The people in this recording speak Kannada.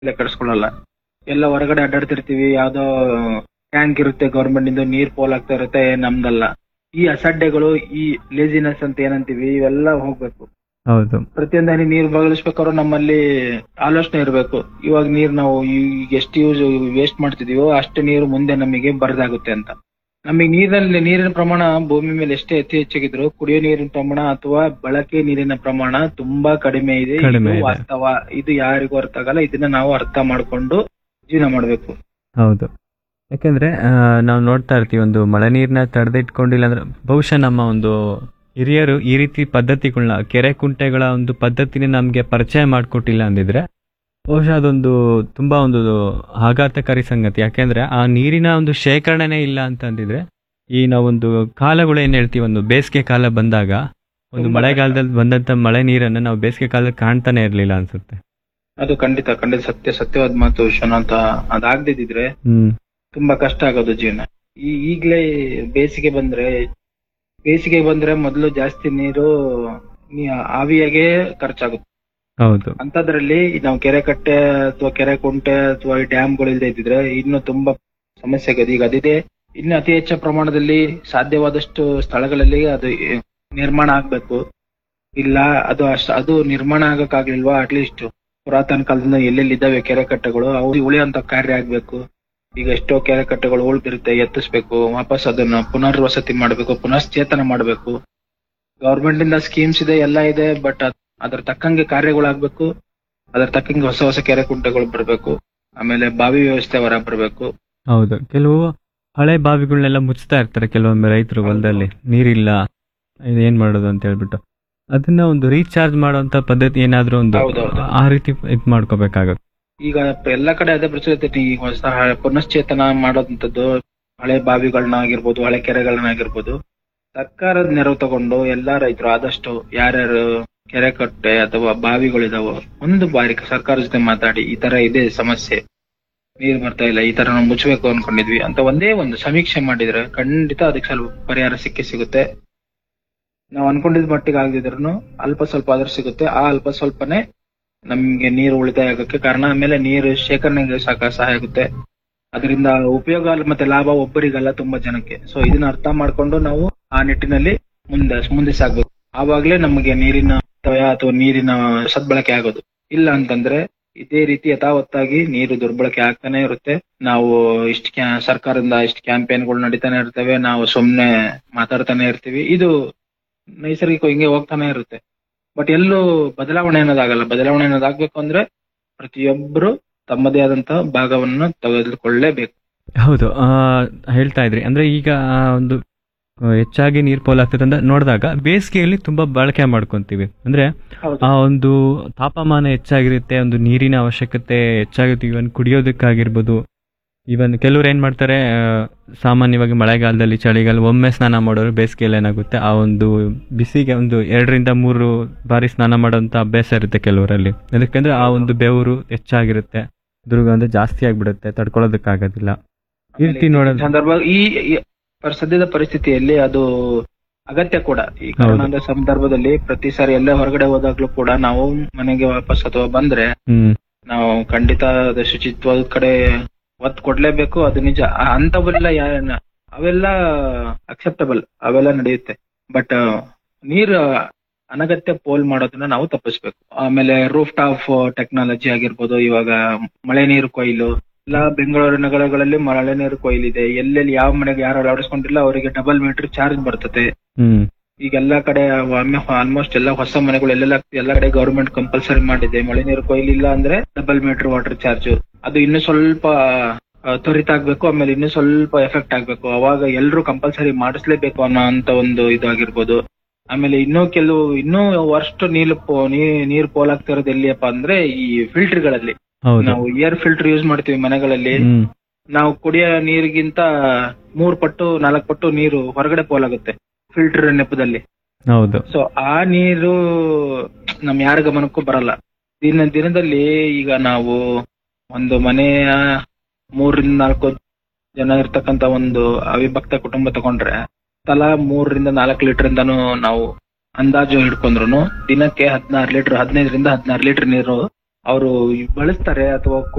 ತಲೆ ಕೆಡಿಸ್ಕೊಳ್ಳಲ್ಲ ಎಲ್ಲ ಹೊರಗಡೆ ಅಡ್ಡಾಡ್ತಿರ್ತೀವಿ ಯಾವ್ದೋ ಟ್ಯಾಂಕ್ ಇರುತ್ತೆ ಗೌರ್ಮೆಂಟ್ ಇಂದ ನೀರ್ ಪೋಲ್ ಆಗ್ತಾ ಇರುತ್ತೆ ನಮ್ದಲ್ಲ ಈ ಅಸಡ್ಡೆಗಳು ಈ ಲೇಜಿನೆಸ್ ಅಂತ ಏನಂತೀವಿ ಇವೆಲ್ಲ ಹೋಗ್ಬೇಕು ಹೌದು ಪ್ರತಿಯೊಂದು ಹನಿ ನೀರ್ ಬದಲಿಸ್ಬೇಕಾದ್ರೂ ನಮ್ಮಲ್ಲಿ ಆಲೋಚನೆ ಇರಬೇಕು ಇವಾಗ ನೀರ್ ನಾವು ಈಗ ಎಷ್ಟು ಯೂಸ್ ವೇಸ್ಟ್ ಮಾಡ್ತಿದೀವೋ ಅಷ್ಟು ನೀರು ಮುಂದೆ ನಮಗೆ ಬರದಾಗುತ್ತೆ ಅಂತ ನಮಗೆ ನೀರಲ್ಲಿ ನೀರಿನ ಪ್ರಮಾಣ ಭೂಮಿ ಮೇಲೆ ಎಷ್ಟೇ ಅತಿ ಹೆಚ್ಚಾಗಿದ್ರು ಕುಡಿಯೋ ನೀರಿನ ಪ್ರಮಾಣ ಅಥವಾ ಬಳಕೆ ನೀರಿನ ಪ್ರಮಾಣ ತುಂಬಾ ಕಡಿಮೆ ಇದೆ ಕಡಿಮೆ ಇದು ಇದೆ. ವಾಸ್ತವ ಇದು ಯಾರಿಗೂ ಅರ್ಥ ಆಗಲ್ಲ ಇದನ್ನ ನಾವು ಅರ್ಥ ಮಾಡ್ಕೊಂಡು ಜೀವನ ಮಾಡ್ಬೇಕು ಹೌದು ಯಾಕಂದ್ರೆ ಆ, ನಾವು ನೋಡ್ತಾ ಇರ್ತೀವಿ ಒಂದು ಮಳೆ ನೀರನ್ನ ತಡೆದಿಟ್ಕೊಂಡಿಲ್ಲ ಅಂದ್ರೆ ಬಹುಶಃ ನಮ್ಮ ಒಂದು ಹಿರಿಯರು ಈ ರೀತಿ ಪದ್ಧತಿಗಳನ್ನ ಕೆರೆ ಕುಂಟೆಗಳ ಒಂದು ಪದ್ಧತಿನ ನಮಗೆ ಪರಿಚಯ ಮಾಡಿಕೊಟ್ಟಿಲ್ಲ ಅಂದಿದ್ರೆ ಬಹುಶಃ ಅದೊಂದು ತುಂಬಾ ಒಂದು ಆಘಾತಕಾರಿ ಸಂಗತಿ ಯಾಕೆಂದ್ರೆ ಆ ನೀರಿನ ಒಂದು ಶೇಖರಣೆನೇ ಇಲ್ಲ ಅಂತ ಅಂದಿದ್ರೆ ಈ ನಾವೊಂದು ಕಾಲಗಳು ಏನ್ ಹೇಳ್ತೀವಿ ಒಂದು ಬೇಸಿಗೆ ಕಾಲ ಬಂದಾಗ ಒಂದು ತುಂಬಾ ಮಳೆಗಾಲದಲ್ಲಿ ಬಂದಂತ ಮಳೆ ನೀರನ್ನ ನಾವು ಬೇಸಿಗೆ ಕಾಲದಲ್ಲಿ ಕಾಣ್ತಾನೆ ಇರ್ಲಿಲ್ಲ ಅನ್ಸುತ್ತೆ ಅದು ಖಂಡಿತ ಖಂಡಿತ ಸತ್ಯ ಸತ್ಯವಾದ ಮಾತು ವಿಶ್ವನಾಥ ಅದಾಗ್ದಿದ್ರೆ ಹ್ಮ್ ತುಂಬಾ ಕಷ್ಟ ಆಗೋದು ಜೀವನ ಈ ಈಗ್ಲೇ ಬೇಸಿಗೆ ಬಂದ್ರೆ ಬೇಸಿಗೆ ಬಂದ್ರೆ ಮೊದಲು ಜಾಸ್ತಿ ನೀರು ನೀ- ಆವಿಯಾಗೆ ಖರ್ಚಾಗುತ್ತೆ ಹೌದು ಅಂತದ್ರಲ್ಲಿ ನಾವು ಕೆರೆ ಕಟ್ಟೆ ಅಥವಾ ಕೆರೆ ಕುಂಟೆ ಅಥವಾ ಡ್ಯಾಮ್ಗಳು ಇಲ್ಲದೆ ಇದ್ದಿದ್ರೆ ಇನ್ನು ತುಂಬಾ ಸಮಸ್ಯೆ ಆಗಿದೆ ಈಗ ಅದಿದೆ ಇನ್ನು ಅತಿ ಹೆಚ್ಚು ಪ್ರಮಾಣದಲ್ಲಿ ಸಾಧ್ಯವಾದಷ್ಟು ಸ್ಥಳಗಳಲ್ಲಿ ಅದು ನಿರ್ಮಾಣ ಆಗ್ಬೇಕು ಇಲ್ಲ ಅದು ಅಷ್ಟ ಅದು ನಿರ್ಮಾಣ ಆಗಕ್ಕಾಗ್ಲಿಲ್ವಾ ಅಟ್ಲೀಸ್ಟ್ ಪುರಾತನ ಕಾಲದಿಂದ ಎಲ್ಲೆಲ್ಲಿ ಇದ್ದಾವೆ ಕೆರೆ ಕಟ್ಟೆಗಳು ಅವು ಉಳಿಯುವಂತ ಕಾರ್ಯ ಆಗ್ಬೇಕು ಈಗ ಎಷ್ಟೋ ಕೆರೆ ಕಟ್ಟೆಗಳು ಉಳ್ದಿರುತ್ತೆ ಎತ್ತಿಸ್ಬೇಕು ವಾಪಸ್ ಅದನ್ನ ಪುನರ್ವಸತಿ ಮಾಡ್ಬೇಕು ಪುನಶ್ಚೇತನ ಮಾಡ್ಬೇಕು ಗವರ್ಮೆಂಟ್ ಇಂದ ಸ್ಕೀಮ್ಸ್ ಇದೆ ಎಲ್ಲ ಇದೆ ಬಟ್ ಅದ್ರ ತಕ್ಕಂಗೆ ಕಾರ್ಯಗಳಾಗ್ಬೇಕು ಅದ್ರ ತಕ್ಕಂಗೆ ಹೊಸ ಹೊಸ ಕೆರೆ ಕುಂಟೆಗಳು ಬರ್ಬೇಕು ಆಮೇಲೆ ಬಾವಿ ವ್ಯವಸ್ಥೆ ಹೊರ ಬರ್ಬೇಕು ಹೌದು ಕೆಲವು ಹಳೆ ಬಾವಿಗಳನ್ನೆಲ್ಲ ಮುಚ್ತಾ ಇರ್ತಾರೆ ಕೆಲವೊಮ್ಮೆ ರೈತರು ಹೊಲದಲ್ಲಿ ನೀರಿಲ್ಲ ಇದು ಏನ್ ಮಾಡೋದು ಅಂತ ಹೇಳ್ಬಿಟ್ಟು ಅದನ್ನ ಒಂದು ರೀಚಾರ್ಜ್ ಮಾಡುವಂತ ಪದ್ಧತಿ ಏನಾದ್ರೂ ಒಂದು ಹೌದೌದು. ಆ ರೀತಿ ಇದ್ ಮಾಡ್ಕೋಬೇಕಾಗುತ್ತೆ ಈಗ ಎಲ್ಲ ಕಡೆ ಅದೇ ಪ್ರಚಲಿತ ಐತಿ. ಈಗ ಹೊಸ ಹ- ಪುನಶ್ಚೇತನ ಮಾಡೋದಂಥದ್ದು ಹಳೆ ಬಾವಿಗಳನ್ನ ಆಗಿರ್ಬೋದು ಹಳೆ ಕೆರೆಗಳನ್ನ ಆಗಿರ್ಬೋದು ಸರ್ಕಾರದ ನೆರವು ತಗೊಂಡು ಎಲ್ಲಾ ರೈತರು ಆದಷ್ಟು ಯಾರ್ಯಾರು ಕೆರೆ ಕಟ್ಟೆ ಅಥವಾ ಬಾವಿಗಳಿದಾವೋ ಒಂದು ಬಾರಿ ಸರ್ಕಾರದ ಜೊತೆ ಮಾತಾಡಿ ಈ ತರ ಇದೆ ಸಮಸ್ಯೆ ನೀರ್ ಬರ್ತಾ ಇಲ್ಲ ಈ ತರ ನಾವು ಮುಚ್ಚಬೇಕು ಅನ್ಕೊಂಡಿದ್ವಿ ಅಂತ ಒಂದೇ ಒಂದು ಸಮೀಕ್ಷೆ ಮಾಡಿದ್ರೆ ಖಂಡಿತ ಅದಕ್ಕೆ ಸ್ವಲ್ಪ ಪರಿಹಾರ ಸಿಕ್ಕೇ ಸಿಗುತ್ತೆ ನಾವು ಅನ್ಕೊಂಡಿದ್ ಮಟ್ಟಿಗೆ ಆಗದಿದ್ರು ಅಲ್ಪ ಸ್ವಲ್ಪ ಆದ್ರೂ ಸಿಗುತ್ತೆ ಆ ಅಲ್ಪ ಸ್ವಲ್ಪನೇ ನಮ್ಗೆ ನೀರು ಉಳಿತಾಯ ಆಗೋಕ್ಕೆ ಕಾರಣ ಆಮೇಲೆ ನೀರು ಶೇಖರಣೆಗೆ ಸಾಕ ಸಹಾಯ ಆಗುತ್ತೆ ಅದರಿಂದ ಉಪಯೋಗ ಅಲ್ಲ ಮತ್ತೆ ಲಾಭ ಒಬ್ಬರಿಗಲ್ಲ ತುಂಬಾ ಜನಕ್ಕೆ ಸೊ ಇದನ್ನ ಅರ್ಥ ಮಾಡ್ಕೊಂಡು ನಾವು ಆ ನಿಟ್ಟಿನಲ್ಲಿ ಮುಂದೆ ಮುಂದೆ ಸಾಗ್ಬೇಕು ಆವಾಗ್ಲೇ ನಮಗೆ ನೀರಿನ ಅಪವ್ಯಯ ಅಥವಾ ನೀರಿನ ಸದ್ಬಳಕೆ ಆಗೋದು ಇಲ್ಲ ಅಂತಂದ್ರೆ ಇದೇ ರೀತಿ ಯಥಾವತ್ತಾಗಿ ನೀರು ದುರ್ಬಳಕೆ ಆಗ್ತಾನೆ ಇರುತ್ತೆ ನಾವು ಇಷ್ಟ ಸರ್ಕಾರದಿಂದ ಇಷ್ಟ ಕ್ಯಾಂಪೇನ್ಗಳು ನಡೀತಾನೆ ಇರ್ತವೆ ನಾವು ಸುಮ್ನೆ ಮಾತಾಡ್ತಾನೆ ಇರ್ತೀವಿ ಇದು ನೈಸರ್ಗಿಕ ಹಿಂಗೆ ಹೋಗ್ತಾನೆ ಇರುತ್ತೆ ಬಟ್ ಎಲ್ಲೂ ಬದಲಾವಣೆ ಅನ್ನೋದಾಗಲ್ಲ ಬದಲಾವಣೆ ಅನ್ನೋದಾಗ್ಬೇಕು ಅಂದ್ರೆ ಪ್ರತಿಯೊಬ್ಬರು ತಮ್ಮದೇ ಆದಂತಹ ಭಾಗವನ್ನು ತೆಗೆದುಕೊಳ್ಳಲೇಬೇಕು ಹೌದು ಆ, ಹೇಳ್ತಾ ಇದ್ರಿ ಅಂದ್ರೆ ಈಗ ಆ ಒಂದು ಆ, ಹೆಚ್ಚಾಗಿ ನೀರ್ ಪೋಲ್ ಆಗ್ತದೆ ಅಂತ ನೋಡಿದಾಗ ಬೇಸಿಗೆಯಲ್ಲಿ ತುಂಬಾ ಬಳಕೆ ಮಾಡ್ಕೊಂತೀವಿ ಅಂದ್ರೆ ಆ ಒಂದು ತಾಪಮಾನ ಹೆಚ್ಚಾಗಿರುತ್ತೆ ಒಂದು ನೀರಿನ ಅವಶ್ಯಕತೆ ಹೆಚ್ಚಾಗಿರುತ್ತೆ ಇವನ್ ಕುಡಿಯೋದಕ್ಕಾಗಿರ್ಬೋದು ಇವನ್ ಕೆಲವ್ರು ಏನ್ ಮಾಡ್ತಾರೆ ಆ, ಸಾಮಾನ್ಯವಾಗಿ ಮಳೆಗಾಲದಲ್ಲಿ ಚಳಿಗಾಲ ಒಮ್ಮೆ ಸ್ನಾನ ಮಾಡೋರು ಬೇಸಿಗೆಯಲ್ಲಿ ಏನಾಗುತ್ತೆ ಆ ಒಂದು ಬಿಸಿಗೆ ಒಂದು ಎರಡರಿಂದ ಮೂರು ಬಾರಿ ಸ್ನಾನ ಮಾಡೋಂಥ ಅಭ್ಯಾಸ ಇರುತ್ತೆ ಕೆಲವರಲ್ಲಿ ಯಾಕಂದ್ರೆ ಆ ಒಂದು ಬೆವರು ಹೆಚ್ಚಾಗಿರುತ್ತೆ ದುರ್ಗಂಧ ಜಾಸ್ತಿ ಆಗ್ಬಿಡುತ್ತೆ ತಡ್ಕೊಳ್ಳೋದಕ್ಕಾಗೋದಿಲ್ಲ ಈ ರೀತಿ ನೋಡೋದು ಸಂದರ್ಭ ಈ ಈ ಪರ್- ಸದ್ಯದ ಪರಿಸ್ಥಿತಿಯಲ್ಲಿ ಅದು ಅಗತ್ಯ ಕೂಡ ಈ ಕರೋನಾದ ಸಂದರ್ಭದಲ್ಲಿ ಪ್ರತಿ ಸಾರಿ ಎಲ್ಲೇ ಹೊರಗಡೆ ಹೋದಾಗ್ಲೂ ಕೂಡ ನಾವು ಮನೆಗೆ ವಾಪಸ್ ಅಥವಾ ಬಂದ್ರೆ ಹ್ಮ್ ನಾವು ಖಂಡಿತ ಅದು ಶುಚಿತ್ವದ ಕಡೆ ಒತ್ತು ಕೊಡ್ಲೇಬೇಕು ಅದು ನಿಜ ಆ ಅಂತವೆಲ್ಲ ಯಾ- ಅವೆಲ್ಲ ಅಕ್ಸೆಪ್ಟಬಲ್ ಅವೆಲ್ಲ ನಡೆಯುತ್ತೆ ಬಟ್ ನೀರು ಅನಗತ್ಯ ಪೋಲ್ ಮಾಡೋದನ್ನ ನಾವು ತಪ್ಪಿಸ್ಬೇಕು ಆಮೇಲೆ ರೂಫ್ ಟಾಪ್ ಟೆಕ್ನಾಲಜಿ ಆಗಿರ್ಬೋದು ಇವಾಗ ಮಳೆ ನೀರು ಕೊಯ್ಲು ಎಲ್ಲ ಬೆಂಗಳೂರು ನಗರಗಳಲ್ಲಿ ಮಳೆ ನೀರು ಕೊಯ್ಲಿದೆ ಎಲ್ಲೆಲ್ಲಿ ಯಾವ ಮನೆಗೆ ಯಾರು ಅಳವಡಿಸ್ಕೊಂಡಿಲ್ಲ ಅವರಿಗೆ ಡಬಲ್ ಮೀಟರ್ ಚಾರ್ಜ್ ಬರ್ತದೆ ಹ್ಮ್ ಈಗ ಎಲ್ಲಾ ಕಡೆ ಆಲ್ಮೋಸ್ಟ್ ಎಲ್ಲ ಹೊಸ ಮನೆಗಳು ಎಲ್ಲೆಲ್ಲ ಎಲ್ಲ ಕಡೆ ಗವರ್ಮೆಂಟ್ ಕಂಪಲ್ಸರಿ ಮಾಡಿದೆ ಮಳೆ ನೀರು ಕೊಯ್ಲಿಲ್ಲ ಅಂದ್ರೆ ಡಬಲ್ ಮೀಟರ್ ವಾಟರ್ ಚಾರ್ಜ್ ಅದು ಇನ್ನು ಸ್ವಲ್ಪ ಆ, ತ್ವರಿತ ಆಗ್ಬೇಕು ಆಮೇಲೆ ಇನ್ನು ಸ್ವಲ್ಪ ಎಫೆಕ್ಟ್ ಆಗ್ಬೇಕು ಅವಾಗ ಎಲ್ರು ಕಂಪಲ್ಸರಿ ಮಾಡಿಸ್ಲೇಬೇಕು ಅನ್ನೋ ಅಂತ ಒಂದು ಇದಾಗಿರ್ಬೋದು ಆಮೇಲೆ ಇನ್ನೂ ಕೆಲವು ಇನ್ನೂ ವರ್ಸ್ಟ್ ನೀರು ಪೋ- ನೀ- ನೀರು ಪೋಲಾಗ್ತಿರೋದು ಎಲ್ಲಿಯಪ್ಪ ಅಂದ್ರೆ ಈ ಫಿಲ್ಟರ್ ಗಳಲ್ಲಿ ಹೌದು ನಾವು ಏರ್ ಫಿಲ್ಟರ್ ಯೂಸ್ ಮಾಡ್ತೀವಿ ಮನೆಗಳಲ್ಲಿ ಹ್ಮ್ ನಾವು ಕುಡಿಯೋ ನೀರಿಗಿಂತ ಮೂರ್ ಪಟ್ಟು ನಾಲ್ಕು ಪಟ್ಟು ನೀರು ಹೊರಗಡೆ ಪೋಲಾಗುತ್ತೆ ಫಿಲ್ಟರ್ ನೆಪದಲ್ಲಿ ಹೌದು ಸೊ ಆ ನೀರು ನಮ್ ಯಾರ ಗಮನಕ್ಕೂ ಬರಲ್ಲ ದಿನ ದಿನದಲ್ಲಿ ಈಗ ನಾವು ಒಂದು ಮನೆಯ ಮೂರರಿಂದ ನಾಲ್ಕು ಜನ ಇರ್ತಕ್ಕಂತ ಒಂದು ಅವಿಭಕ್ತ ಕುಟುಂಬ ತಗೊಂಡ್ರೆ ತಲಾ ಮೂರರಿಂದ ನಾಲ್ಕು ಲೀಟರ್ ಇಂದಾನು ನಾವು ಅಂದಾಜು ಹಿಡ್ಕೊಂಡ್ರು ದಿನಕ್ಕೆ ಹದಿನಾರು ಲೀಟರ್ ಹದಿನೈದರಿಂದ ಹದಿನಾರು ಲೀಟರ್ ನೀರು ಅವರು ಬಳಸ್ತಾರೆ ಅಥವಾ